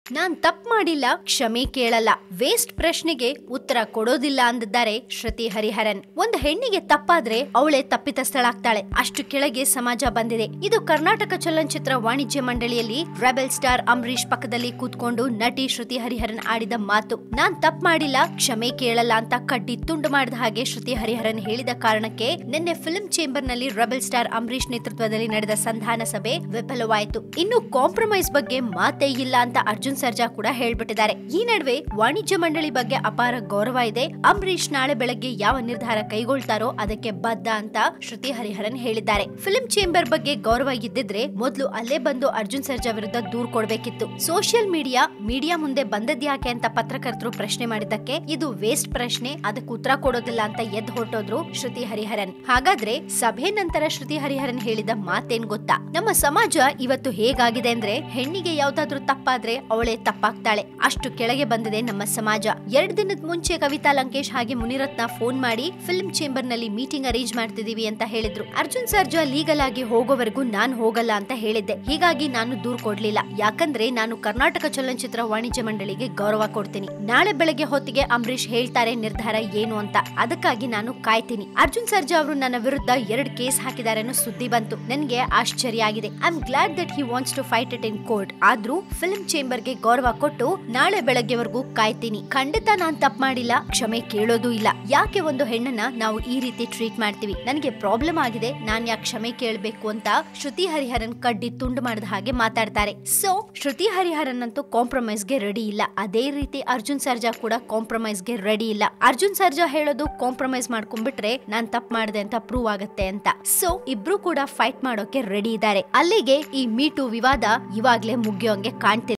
ನಾನ್ ತಪ್ಪು ಮಾಡಿಲ್ಲ ಕ್ಷಮೆ ಕೇಳಲ್ಲ ವೇಸ್ಟ್ ಪ್ರಶ್ನೆಗೆ ಉತ್ತರ ಕೊಡೋದಿಲ್ಲ ಅಂದಿದ್ದಾರೆ ಶ್ರುತಿ ಹರಿಹರನ್ ಒಂದು ಹೆಣ್ಣಿಗೆ ತಪ್ಪಾದ್ರೆ ಅವಳೇ ತಪ್ಪಿತಸ್ಥಳಾಗ್ತಾಳೆ ಅಷ್ಟು ಕೆಳಗೆ ಸಮಾಜ ಬಂದಿದೆ ಇದು ಕರ್ನಾಟಕ ಚಲನಚಿತ್ರ ವಾಣಿಜ್ಯ ಮಂಡಳಿಯಲ್ಲಿ ರೆಬೆಲ್ ಸ್ಟಾರ್ ಅಂಬರೀಶ್ ಪಕ್ಕದಲ್ಲಿ ಕೂತ್ಕೊಂಡು ನಟಿ ಶ್ರುತಿ ಹರಿಹರನ್ ಆಡಿದ ಮಾತು ನಾನ್ ತಪ್ಪು ಮಾಡಿಲ್ಲ ಕ್ಷಮೆ ಕೇಳಲ್ಲ ಅಂತ ಕಡ್ಡಿ ತುಂಡು ಮಾಡಿದ ಹಾಗೆ ಶ್ರುತಿ ಹರಿಹರನ್ ಹೇಳಿದ ಕಾರಣಕ್ಕೆ ನಿನ್ನೆ ಫಿಲ್ಮ್ ಚೇಂಬರ್ ನಲ್ಲಿ ರೆಬೆಲ್ ಸ್ಟಾರ್ ಅಂಬರೀಶ್ ನೇತೃತ್ವದಲ್ಲಿ ನಡೆದ ಸಂಧಾನ ಸಭೆ ವಿಫಲವಾಯಿತು ಇನ್ನು ಕಾಂಪ್ರಮೈಸ್ ಬಗ್ಗೆ ಮಾತೇ ಇಲ್ಲ ಅಂತ ಅರ್ಜುನ್ ಸರ್ಜಾ ಕೂಡ ಹೇಳ್ಬಿಟ್ಟಿದ್ದಾರೆ ಈ ನಡುವೆ ವಾಣಿಜ್ಯ ಮಂಡಳಿ ಬಗ್ಗೆ ಅಪಾರ ಗೌರವ ಇದೆ ಅಂಬರೀಶ್ ನಾಳೆ ಬೆಳಗ್ಗೆ ಯಾವ ನಿರ್ಧಾರ ಕೈಗೊಳ್ತಾರೋ ಅದಕ್ಕೆ ಬದ್ಧ ಅಂತ ಶ್ರುತಿ ಹರಿಹರನ್ ಹೇಳಿದ್ದಾರೆ ಫಿಲ್ಮ್ ಚೇಂಬರ್ ಬಗ್ಗೆ ಗೌರವ ಇದ್ದಿದ್ರೆ ಮೊದಲು ಅಲ್ಲೇ ಬಂದು ಅರ್ಜುನ್ ಸರ್ಜಾ ವಿರುದ್ಧ ದೂರ್ ಕೊಡ್ಬೇಕಿತ್ತು ಸೋಷಿಯಲ್ ಮೀಡಿಯಾ ಮೀಡಿಯಾ ಮುಂದೆ ಬಂದದ್ಯಾಕೆ ಅಂತ ಪತ್ರಕರ್ತರು ಪ್ರಶ್ನೆ ಮಾಡಿದ್ದಕ್ಕೆ ಇದು ವೇಸ್ಟ್ ಪ್ರಶ್ನೆ ಅದಕ್ಕೆ ಉತ್ತರ ಕೊಡೋದಿಲ್ಲ ಅಂತ ಎದ್ದು ಹೊರಟೋದ್ರು ಶ್ರುತಿ ಹರಿಹರನ್ ಹಾಗಾದ್ರೆ ಸಭೆ ನಂತರ ಶ್ರುತಿ ಹರಿಹರನ್ ಹೇಳಿದ ಮಾತೇನ್ ಗೊತ್ತಾ ನಮ್ಮ ಸಮಾಜ ಇವತ್ತು ಹೇಗಾಗಿದೆ ಅಂದ್ರೆ ಹೆಣ್ಣಿಗೆ ಯಾವ್ದಾದ್ರು ತಪ್ಪಾದ್ರೆ ಅವಳೇ ತಪ್ಪಾಗ್ತಾಳೆ ಅಷ್ಟು ಕೆಳಗೆ ಬಂದಿದೆ ನಮ್ಮ ಸಮಾಜ ಎರಡ್ ದಿನದ ಮುಂಚೆ ಕವಿತಾ ಲಂಕೇಶ್ ಹಾಗೆ ಮುನಿರತ್ನ ಫೋನ್ ಮಾಡಿ ಫಿಲ್ಮ್ ಚೇಂಬರ್ ನಲ್ಲಿ ಮೀಟಿಂಗ್ ಅರೇಂಜ್ ಮಾಡ್ತಿದೀವಿ ಅಂತ ಹೇಳಿದ್ರು ಅರ್ಜುನ್ ಸರ್ಜಾ ಲೀಗಲ್ ಆಗಿ ಹೋಗೋವರೆಗೂ ನಾನ್ ಹೋಗಲ್ಲ ಅಂತ ಹೇಳಿದ್ದೆ ಹೀಗಾಗಿ ನಾನು ದೂರ್ ಕೊಡ್ಲಿಲ್ಲ ಯಾಕಂದ್ರೆ ನಾನು ಕರ್ನಾಟಕ ಚಲನಚಿತ್ರ ವಾಣಿಜ್ಯ ಮಂಡಳಿಗೆ ಗೌರವ ಕೊಡ್ತೀನಿ ನಾಳೆ ಬೆಳಗ್ಗೆ ಹೊತ್ತಿಗೆ ಅಂಬರೀಶ್ ಹೇಳ್ತಾರೆ ನಿರ್ಧಾರ ಏನು ಅಂತ ಅದಕ್ಕಾಗಿ ನಾನು ಕಾಯ್ತೀನಿ ಅರ್ಜುನ್ ಸರ್ಜಾ ಅವರು ನನ್ನ ವಿರುದ್ಧ ಎರಡು ಕೇಸ್ ಹಾಕಿದ್ದಾರೆ ಅನ್ನೋ ಸುದ್ದಿ ಬಂತು ನನಗೆ ಆಶ್ಚರ್ಯ ಆಗಿದೆ I am glad that he wants to fight it in court ಆದ್ರೂ ಫಿಲ್ಮ್ ಚೇಂಬರ್ ಗೆ ಗೌರವ ಕೊಟ್ಟು ನಾಳೆ ಬೆಳಗ್ಗೆವರೆಗೂ ಕಾಯ್ತೀನಿ ಖಂಡಿತ ನಾನ್ ತಪ್ಪು ಮಾಡಿಲ್ಲ ಕ್ಷಮೆ ಕೇಳೋದು ಇಲ್ಲ ಯಾಕೆ ಒಂದು ಹೆಣ್ಣನ್ನ ನಾವು ಈ ರೀತಿ ಟ್ರೀಟ್ ಮಾಡ್ತೀವಿ ನನಗೆ ಪ್ರಾಬ್ಲಮ್ ಆಗಿದೆ ನಾನ್ ಯಾಕೆ ಕ್ಷಮೆ ಕೇಳಬೇಕು ಅಂತ ಶ್ರುತಿ ಹರಿಹರನ್ ಕಡ್ಡಿ ತುಂಡು ಮಾಡಿದ ಹಾಗೆ ಮಾತಾಡ್ತಾರೆ ಸೊ ಶ್ರುತಿ ಹರಿಹರನ್ ಅಂತೂ ಕಾಂಪ್ರಮೈಸ್ ಗೆ ರೆಡಿ ಇಲ್ಲ ಅದೇ ರೀತಿ ಅರ್ಜುನ್ ಸರ್ಜಾ ಕೂಡ ಕಾಂಪ್ರಮೈಸ್ ಗೆ ರೆಡಿ ಇಲ್ಲ ಅರ್ಜುನ್ ಸರ್ಜಾ ಹೇಳೋದು ಕಾಂಪ್ರಮೈಸ್ ಮಾಡ್ಕೊಂಡ್ಬಿಟ್ರೆ ನಾನ್ ತಪ್ಪು ಮಾಡಿದೆ ಅಂತ ಪ್ರೂವ್ ಆಗುತ್ತೆ ಅಂತ ಸೊ ಇಬ್ರು ಕೂಡ ಫೈಟ್ ಮಾಡೋಕೆ ರೆಡಿ ಇದ್ದಾರೆ ಅಲ್ಲಿಗೆ ಈ ಮೀಟು ವಿವಾದ ಇವಾಗ್ಲೇ ಮುಗಿಯೋಂಗೆ ಕಾಣ್ತಿಲ್ಲ